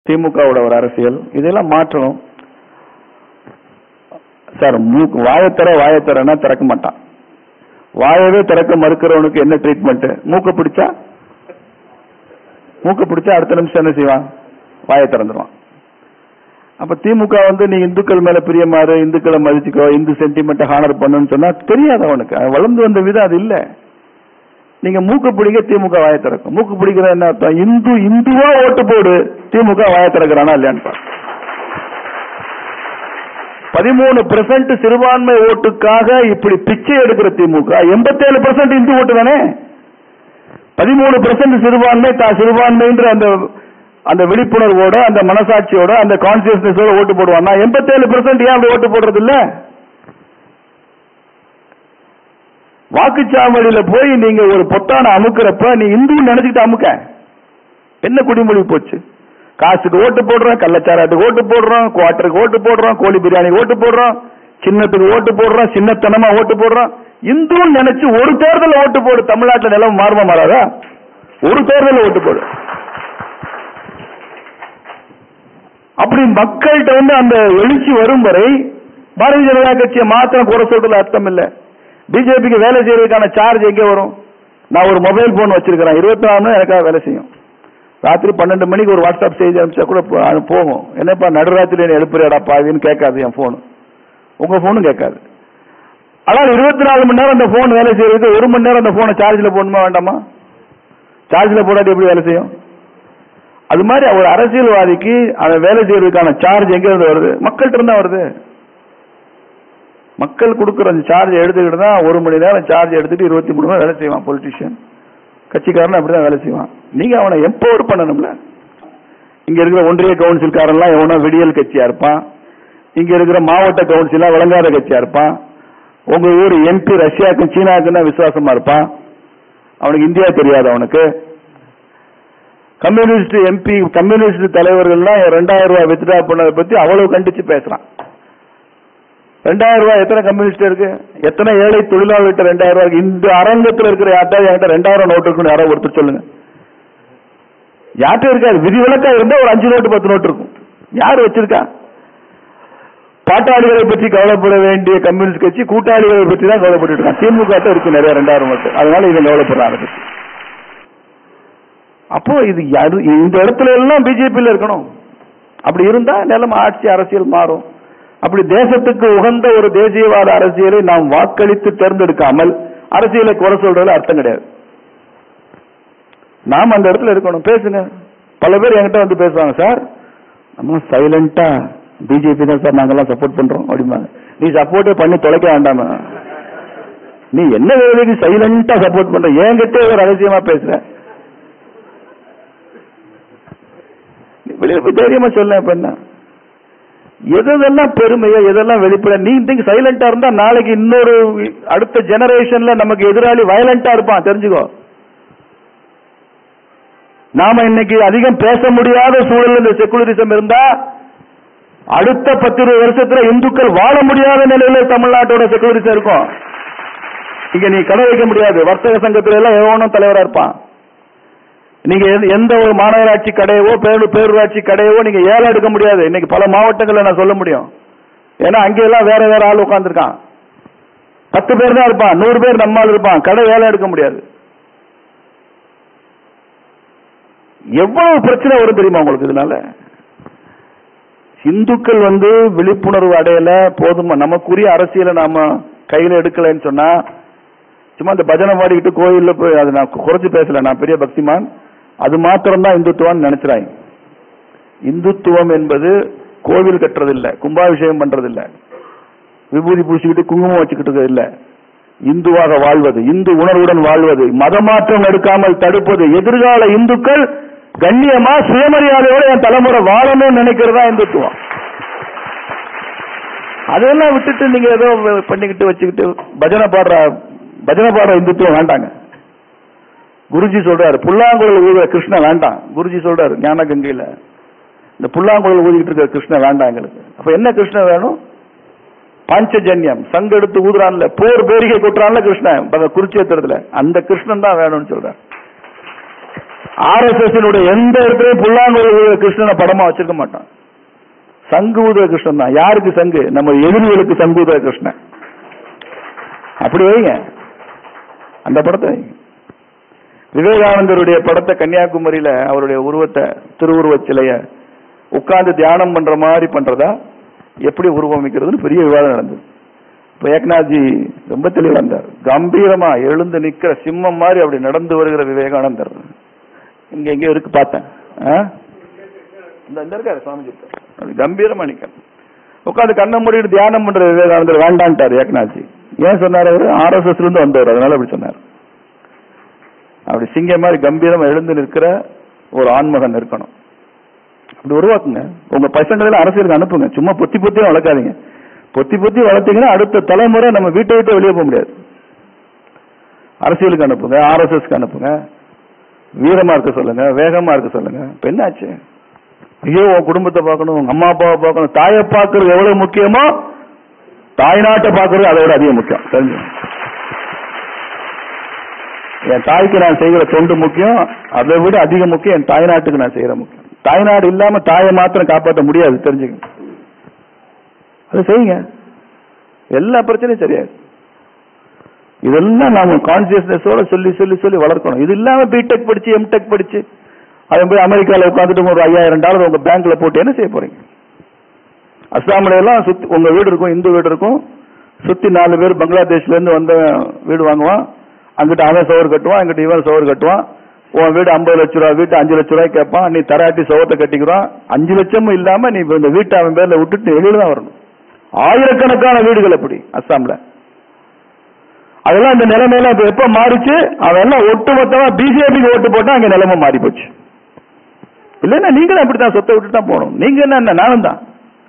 திமுகவோட ஒரு அரசியல் இதெல்லாம் மாற்றணும் சார் மூக்கு வாயத்தர வாயத்தரன்னா திறக்க மாட்டான் வாயவே திறக்க மறுக்கிறவனுக்கு என்ன ட்ரீட்மெண்ட் மூக்க பிடிச்சா மூக்க பிடிச்சா அடுத்த நிமிஷம் என்ன செய்வான் வாயை திறந்துருவான் அப்ப திமுக வந்து நீ இந்துக்கள் மேல பிரியமாறு இந்துக்களை மதிச்சுக்கோ இந்து சென்டிமெண்ட் ஹானர் பண்ணுன்னு சொன்னா தெரியாது அவனுக்கு அவன் வளர்ந்து வந்த விதம் அது இல்ல நீங்க மூக்கு பிடிக்க திமுக வாயை திறக்கும் மூக்கு பிடிக்கிற என்ன அர்த்தம் இந்து இந்துவா ஓட்டு போடு திமுக வாயை திறக்கிறானா இல்லையான்னு பாரு. பதிமூணு பெர்சென்ட் சிறுபான்மை ஓட்டுக்காக இப்படி பிச்சை எடுக்கிற திமுக எண்பத்தேழு பெர்சென்ட் இந்து ஓட்டு தானே பதிமூணு பெர்சென்ட் சிறுபான்மை தா சிறுபான்மைன்ற அந்த அந்த விழிப்புணர்வோட அந்த மனசாட்சியோட அந்த கான்சியஸ்னஸோட ஓட்டு போடுவான்னா எண்பத்தேழு பெர்சென்ட் ஏன் அப்படி ஓட்டு போடுறது இல்ல வாக்குச்சாவடியில போய் நீங்க ஒரு பொத்தான அமுக்குறப்ப நீ இந்துன்னு நினைச்சுக்கிட்டு அமுக்க என்ன குடிமொழி போச்சு காசுக்கு ஓட்டு போடுறோம் கள்ளச்சாராட்டுக்கு ஓட்டு போடுறோம் குவார்டருக்கு ஓட்டு போடுறோம் கோழி பிரியாணிக்கு ஓட்டு போடுறோம் சின்னத்துக்கு ஓட்டு போடுறோம் சின்னத்தனமா ஓட்டு போடுறோம் இந்துன்னு நினைச்சு ஒரு தேர்தல் ஓட்டு போடு தமிழ்நாட்டுல நிலம் மாறுமா மாறாதா ஒரு தேர்தல் ஓட்டு போடு அப்படி மக்கள்கிட்ட வந்து அந்த எழுச்சி வரும் வரை பாரதிய ஜனதா கட்சியை மாத்திரம் குறை சொல்றதுல அர்த்தம் இல்ல பிஜேபிக்கு வேலை செய்யறதுக்கான சார்ஜ் எங்க வரும் நான் ஒரு மொபைல் போன் வச்சிருக்கிறேன் இருபத்தி நாலு மணி எனக்காக வேலை செய்யும் ராத்திரி பன்னெண்டு மணிக்கு ஒரு வாட்ஸ்அப் செய்தி அனுப்பிச்சா கூட போ- அது போகும் என்னப்பா நடுராத்திரி என்ன எழுப்புறியாடா பாவின்னு கேட்காது என் போன் உங்க போனும் கேட்காது ஆனால் இருபத்தி நாலு மணி நேரம் அந்த போன் வேலை செய்யறதுக்கு ஒரு மணி நேரம் அந்த போனை சார்ஜ்ல போடணுமா வேண்டாமா சார்ஜ்ல போடாட்டி எப்படி வேலை செய்யும் அது மாதிரி ஒரு அரசியல்வாதிக்கு அதை வேலை செய்யறதுக்கான சார்ஜ் எங்க இருந்து வருது மக்கள்கிட்ட இருந்தா வருது மக்கள் கொடுக்குற அந்த சார்ஜ் எடுத்துக்கிட்டு தான் ஒரு மணி நேரம் சார்ஜ் எடுத்துட்டு இருபத்தி மூணு மணி வேலை செய்வான் பொலிட்டிஷியன் கட்சிக்காரன் அப்படிதான் வேலை செய்வான் நீங்க அவனை எம்பவர் பண்ணணும்ல இங்க இருக்கிற ஒன்றிய கவுன்சில்காரன்லாம் எவனோ விடியல் கட்சியா இருப்பான் இங்க இருக்கிற மாவட்ட கவுன்சிலா விளங்காத கட்சியா இருப்பான் உங்க ஊர் எம்பி ரஷ்யாவுக்கும் சீனாவுக்கும் விசுவாசமா இருப்பான் அவனுக்கு இந்தியா தெரியாது அவனுக்கு கம்யூனிஸ்ட் எம்பி கம்யூனிஸ்ட் தலைவர்கள்லாம் ரெண்டாயிரம் ரூபாய் வித்ட்ரா பண்ணதை பத்தி அவ்வளவு கண்டிச்சு பேசுறான் ரெண்டாயிரம் ரூபாய் எத்தனை கம்யூனிஸ்ட் இருக்கு எத்தனை ஏழை தொழிலாளர்கிட்ட ரெண்டாயிரம் ரூபாய் இருக்கு? இந்த அரங்கத்துல இருக்கிற யார்ட்டாவது என்கிட்ட ரெண்டாயிரம் நோட்டு இருக்குன்னு யாரோ ஒருத்தர் சொல்லுங்க யார்கிட்ட இருக்காது விதிவிலக்கா இருந்தா ஒரு அஞ்சு நோட்டு பத்து நோட்டு இருக்கும் யார் வச்சிருக்கா பாட்டாளிகளை பற்றி கவலைப்பட வேண்டிய கம்யூனிஸ்ட் கட்சி கூட்டாளிகளை பற்றி தான் கவலைப்பட்டு இருக்கான் திமுக ட்ட இருக்கு நிறைய ரெண்டாயிரம் நோட்டு அதனால இவன் கவலைப்படுறான் அதை பத்தி அப்போ இது யாரு- இந்த இடத்துல எல்லாம் பிஜேபியில் இருக்கணும் அப்படி இருந்தா நிலைமை ஆட்சி அரசியல் மாறும் அப்படி தேசத்துக்கு உகந்த ஒரு தேசியவாத அரசியலை நாம் வாக்களித்து தேர்ந்தெடுக்காமல் அரசியலை குறை சொல்றதுல அர்த்தம் கிடையாது நாம் அந்த இடத்துல இருக்கணும் பேசுங்க பல பேர் என்கிட்ட வந்து பேசுவாங்க சார் நம்ம சைலண்டா பிஜேபி தான் சார் நாங்கெல்லாம் சப்போர்ட் பண்றோம் அப்படிம்பாங்க நீ சப்போர்ட்டே பண்ணி தொலைக்க வேண்டாமா நீ என்ன வேலைக்கு சைலண்டா சப்போர்ட் பண்ற என்கிட்ட ஒரு ரகசியமா பேசுற நீ வெளியில போய் தைரியமா சொல்ல இப்ப என்ன எதெல்லாம் பெருமையோ எதெல்லாம் வெளிப்பட நீ இன்னைக்கு சைலண்டா இருந்தா நாளைக்கு இன்னொரு அடுத்த ஜெனரேஷன்ல நமக்கு எதிராளி வயலண்டா இருப்பான் தெரிஞ்சுக்கோ நாம இன்னைக்கு அதிகம் பேச முடியாத சூழல் இந்த செகுலரிசம் இருந்தா அடுத்த பத்து இருபது வருஷத்துல இந்துக்கள் வாழ முடியாத நிலையில தமிழ்நாட்டோட செகுலரிசம் இருக்கும் இங்க நீ கடை வைக்க முடியாது வர்த்தக சங்கத்துல எல்லாம் எவனும் தலைவரா இருப்பான் நீங்க எந்த- எந்த ஒரு மாநகராட்சி கடையவோ பேரு பேரூராட்சி கடையவோ நீங்க ஏலம் எடுக்க முடியாது இன்னைக்கு பல மாவட்டங்கள்ல நான் சொல்ல முடியும் ஏன்னா அங்க எல்லாம் வேற வேற ஆள் உட்கார்ந்திருக்கான் பத்து பேர் தான் இருப்பான் நூறு பேர் நம்ம ஆள் இருப்பான் கடை ஏலம் எடுக்க முடியாது எவ்வளவு பிரச்சனை வரும் தெரியுமா உங்களுக்கு இதனால இந்துக்கள் வந்து விழிப்புணர்வு அடையல போதுமா நமக்குரிய அரசியலை நாம கையில எடுக்கலைன்னு சொன்னா சும்மா இந்த பஜனை பாடிக்கிட்டு கோயில்ல போய் அது நான் குறைச்சு பேசல நான் பெரிய பக்திமான் அது மாத்திரம் தான் இந்துத்துவம் நினைச்சுறாங்க இந்துத்துவம் என்பது கோவில் கட்டுறதில்ல கும்பாபிஷேகம் பண்றதில்ல விபூதி பூசிக்கிட்டு குங்குமம் வச்சுக்கிட்டு இல்ல இந்துவாக வாழ்வது இந்து உணர்வுடன் வாழ்வது மதமாற்றம் எடுக்காமல் தடுப்பது எதிர்கால இந்துக்கள் கண்ணியமா சுயமரியாதையோட என் தலைமுறை வாழணும்னு நினைக்கிறதா இந்துத்துவம் அதெல்லாம் விட்டுட்டு நீங்க ஏதோ பண்ணிக்கிட்டு வச்சுக்கிட்டு பஜனை பாடுற பஜனை பாடுற இந்துத்துவம் வேண்டாங்க குருஜி சொல்றாரு புல்லாங்குழல் ஊதுற கிருஷ்ணன் வேண்டாம் குருஜி சொல்றாரு ஞான கங்கையில இந்த புல்லாங்குழல் ஊதிக்கிட்டு இருக்க கிருஷ்ணன் வேண்டாம் எங்களுக்கு அப்ப என்ன கிருஷ்ணன் வேணும் பாஞ்சஜன்யம் சங்க எடுத்து ஊதுறான்ல போர் பேரிகை கொட்டுறான்ல கிருஷ்ணன் பக- குருட்சேத்திரத்துல அந்த கிருஷ்ணன் தான் வேணும்னு சொல்றார் ஆர்எஸ்எஸ் எந்த இடத்துலயும் புல்லாங்குழல் கிருஷ்ணனை படமா வச்சிருக்க மாட்டான் சங்கு ஊதுற கிருஷ்ணன் தான் யாருக்கு சங்கு நம்ம எதிரிகளுக்கு சங்கு ஊதுற கிருஷ்ணன் அப்படி வைங்க அந்த படத்தை வைங்க விவேகானந்தருடைய படத்தை கன்னியாகுமரியில அவருடைய உருவத்தை திருவுருவச் சிலைய உட்கார்ந்து தியானம் பண்ற மாதிரி பண்றதா எப்படி உருவமைக்கிறதுன்னு பெரிய விவாதம் நடந்தது இப்ப ஏக்நாத்ஜி ரொம்ப தெளிவா இருந்தார் கம்பீரமா எழுந்து நிக்கிற சிம்மம் மாதிரி அப்படி நடந்து வருகிற விவேகானந்தர் இங்க எங்க இருக்கு பார்த்தேன் ஆ? இந்த இந்த இருக்காரு சுவாமிஜி அப்படி கம்பீரமா நிக்க உட்காந்து கண்ணை மூடிட்டு தியானம் பண்ற விவேகானந்தர் வேண்டான்ட்டார் ஏக்நாத்ஜி ஏன் சொன்னார் அவரு ஆர்எஸ்எஸ்ல இருந்து வந்தவர் அதனால அப்படி சொன்னார் அப்படி சிங்க மாதிரி கம்பீரமா எழுந்து நிற்கிற ஒரு ஆண்மகன் இருக்கணும் அப்படி உருவாக்குங்க உங்க பசங்களை அரசியலுக்கு அனுப்புங்க சும்மா பொத்தி பொத்தி வளர்க்காதீங்க பொத்தி பொத்தி வளர்த்தீங்கன்னா அடுத்த தலைமுறை நம்ம வீட்டை விட்டு வெளியே போக முடியாது அரசியலுக்கு அனுப்புங்க ஆர்எஸ்எஸ்க்கு அனுப்புங்க வீரமா இருக்க சொல்லுங்க வேகமா இருக்க சொல்லுங்க இப்ப என்னாச்சு ஐயோ உன் குடும்பத்தை பார்க்கணும் உங்க அம்மா அப்பாவை பார்க்கணும் தாயை பார்க்கறது எவ்வளவு முக்கியமோ தாய்நாட்டை பார்க்கறது அதை விட அதிகம் முக்கியம் தெரிஞ்சு என் தாய்க்கு நான் செய்கிற தொண்டு முக்கியம் அதை விட அதிக முக்கியம் என் தாய்நாட்டுக்கு நான் செய்யற முக்கியம் தாய்நாடு இல்லாம தாயை மாத்திரம் காப்பாற்ற முடியாது தெரிஞ்சுக்க அதை செய்யுங்க எல்லா பிரச்சனையும் சரியாது இதெல்லாம் நாம கான்சியஸ்னஸோட சொல்லி சொல்லி சொல்லி வளர்க்கணும் இது இல்லாம பிடெக் படிச்சு எம்டெக் படிச்சு அவன் போய் அமெரிக்கால உட்காந்துட்டு ஒரு ஐயாயிரம் டாலர் உங்க பேங்க்ல போட்டு என்ன செய்ய போறீங்க அஸ்ஸாம்ல எல்லாம் சுத்தி உங்க வீடு இருக்கும் இந்து வீடு இருக்கும் சுத்தி நாலு பேர் பங்களாதேஷ்ல இருந்து வந்த வீடு வாங்குவான் அங்கிட்ட அவன் சோறு கட்டுவான் அங்கிட்ட இவன் சோறு கட்டுவான் உன் வீடு ஐம்பது லட்ச ரூபா வீட்டு அஞ்சு லட்ச ரூபாய் கேட்பான் நீ தராட்டி சோத்தை கட்டிக்கிறான் அஞ்சு லட்சமும் இல்லாம நீ இப்ப இந்த வீட்டை அவன் பேர்ல விட்டுட்டு வெளியில தான் வரணும் ஆயிரக்கணக்கான வீடுகள் அப்படி அஸ்ஸாம்ல அதெல்லாம் இந்த நிலைமையில இப்ப எப்ப மாறிச்சு அவெல்லாம் ஒட்டுமொத்தமா பிஜேபிக்கு ஓட்டு போட்டா அங்க நிலைமை மாறி போச்சு இல்லைன்னா நீங்களும் அப்படித்தான் சொத்தை விட்டு தான் போகணும் நீங்க என்ன நானும் தான்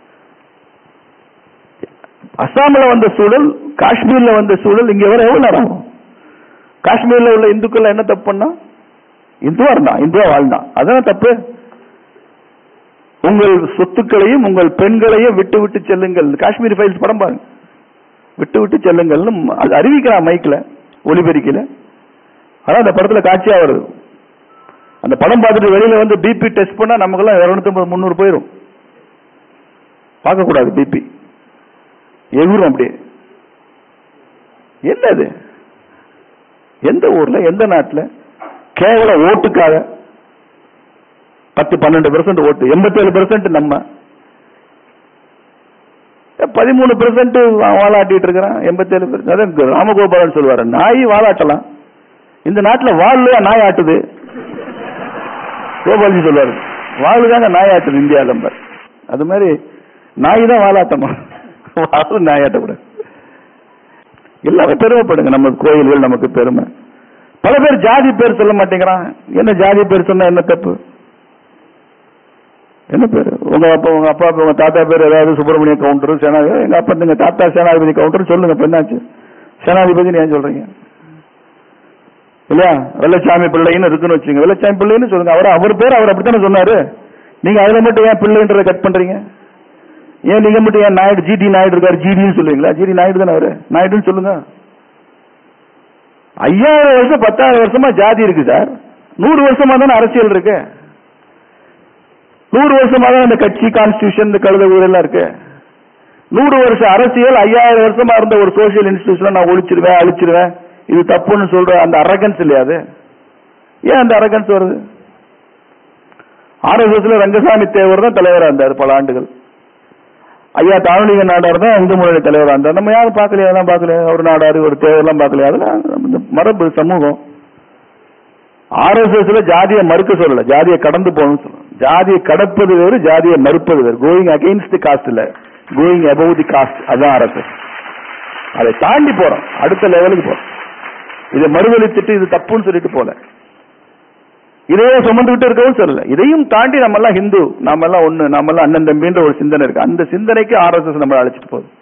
அஸ்ஸாம்ல வந்த சூழல் காஷ்மீர்ல வந்த சூழல் இங்க வர எவ்வளவு நேரம் ஆகும் காஷ்மீர்ல உள்ள இந்துக்கள் என்ன தப்பு பண்ணா இந்துவா இருந்தான் இந்துவா வாழ்ந்தான் அதான தப்பு உங்கள் சொத்துக்களையும் உங்கள் பெண்களையும் விட்டு விட்டு செல்லுங்கள் காஷ்மீர் ஃபைல்ஸ் படம் பாருங்க விட்டு விட்டு செல்லுங்கள்னு அது அறிவிக்கிறான் மைக்ல ஒலிபெருக்கில அதான் அந்த படத்துல காட்சியா வருது அந்த படம் பார்த்துட்டு வெளியில வந்து பிபி டெஸ்ட் பண்ணா நமக்கெல்லாம் இருநூத்தி முந்நூறு போயிடும் பார்க்க கூடாது பிபி எகுரும் அப்படியே என்ன அது எந்த ஊர்ல எந்த நாட்டுல கேவல ஓட்டுக்காக பத்து பன்னெண்டு பெர்சன்ட் ஓட்டு எண்பத்தேழு பெர்சன்ட் நம்ம பதிமூணு பெர்சன்ட் வாலாட்டிட்டு இருக்கிறான் எண்பத்தேழு பெர்சன்ட் அதான் ராமகோபாலன் சொல்லுவாரு நாய் வாலாட்டலாம் இந்த நாட்டுல வாழ்லையா நாய் ஆட்டுது கோபால்ஜி சொல்லுவாரு வாழ் தாங்க நாய் ஆட்டுது இந்தியா நம்பர் அது மாதிரி நாய் தான் வாலாட்டமா வாழ் நாய் ஆட்டக்கூடாது எல்லாமே பெருமைப்படுங்க நம்ம கோயில்கள் நமக்கு பெருமை பல பேர் ஜாதி பேர் சொல்ல மாட்டேங்கிறான் என்ன ஜாதி பேர் சொன்னா என்ன தப்பு என்ன பேர் உங்க அப்பா உங்க அப்பா உங்க தாத்தா பேர் ஏதாவது சுப்பிரமணிய கவுண்டர் சேனாதிபதி எங்க அப்பா எங்க தாத்தா சேனாதிபதி கவுண்டர் சொல்லுங்க இப்ப என்னாச்சு சேனாதிபதி ஏன் சொல்றீங்க இல்லையா வெள்ளச்சாமி பிள்ளைன்னு இருக்குன்னு வச்சுங்க வெள்ளச்சாமி பிள்ளைன்னு சொல்லுங்க அவர் அவர் பேர் அவர் அப்படித்தானே சொன்னாரு நீங்க அதுல மட்டும் ஏன் பிள்ளைன்றதை கட் பண்றீங்க ஏன் நீங்க மட்டும் ஏன் நாயுடு ஜிடி நாயுடு இருக்காரு ஜிடின்னு சொல்லுவீங்களா ஜிடி நாயுடு தானே அவரு நாயுடுன்னு சொல்லுங்க ஐயாயிரம் வருஷம் பத்தாயிரம் வருஷமா ஜாதி இருக்கு சார் நூறு வருஷமா தானே அரசியல் இருக்கு நூறு வருஷமா தான் இந்த கட்சி கான்ஸ்டியூஷன் இந்த கழுத ஊரெல்லாம் இருக்கு நூறு வருஷம் அரசியல் ஐயாயிரம் வருஷமா இருந்த ஒரு சோசியல் இன்ஸ்டிடியூஷன் நான் ஒழிச்சிருவேன் அழிச்சிருவேன் இது தப்புன்னு சொல்ற அந்த அரகன்ஸ் இல்லையா அது ஏன் அந்த அரகன்ஸ் வருது ஆர்எஸ்எஸ்ல ரங்கசாமி தேவர் தான் தலைவரா இருந்தார் பல ஆண்டுகள் ஐயா தாவணிக நாடார் தான் இந்து முன்னணி தலைவரா இருந்தார் நம்ம யாரும் பார்க்கலையா அதெல்லாம் பார்க்கலையா ஒரு நாடாரு ஒரு தேவர்லாம் பார்க்கலையா அதெல்லாம் இந்த மரபு சமூகம் ஆர்எஸ்எஸ்ல ஜாதியை மறுக்க சொல்லல ஜாதியை கடந்து போகணும்னு சொல்லணும் ஜாதியை கடப்பது வேறு ஜாதியை மறுப்பது வேறு கோயிங் அகைன்ஸ்ட் காஸ்ட் இல்ல கோயிங் அபவ் தி காஸ்ட் அதான் ஆர்எஸ்எஸ் அதை தாண்டி போறோம் அடுத்த லெவலுக்கு போறோம் இதை மறுதளித்துட்டு இது தப்புன்னு சொல்லிட்டு போல இதையே சுமந்துகிட்டு இருக்கவும் சொல்லல இதையும் தாண்டி நம்ம எல்லாம் ஹிந்து நாம எல்லாம் ஒண்ணு நாம எல்லாம் அண்ணன் தம்பின்ற ஒரு சிந்தனை இருக்கு அந்த சிந்தனைக்கு ஆர்எஸ்எஸ் நம்மளை அழைச்சிட்டு போகுது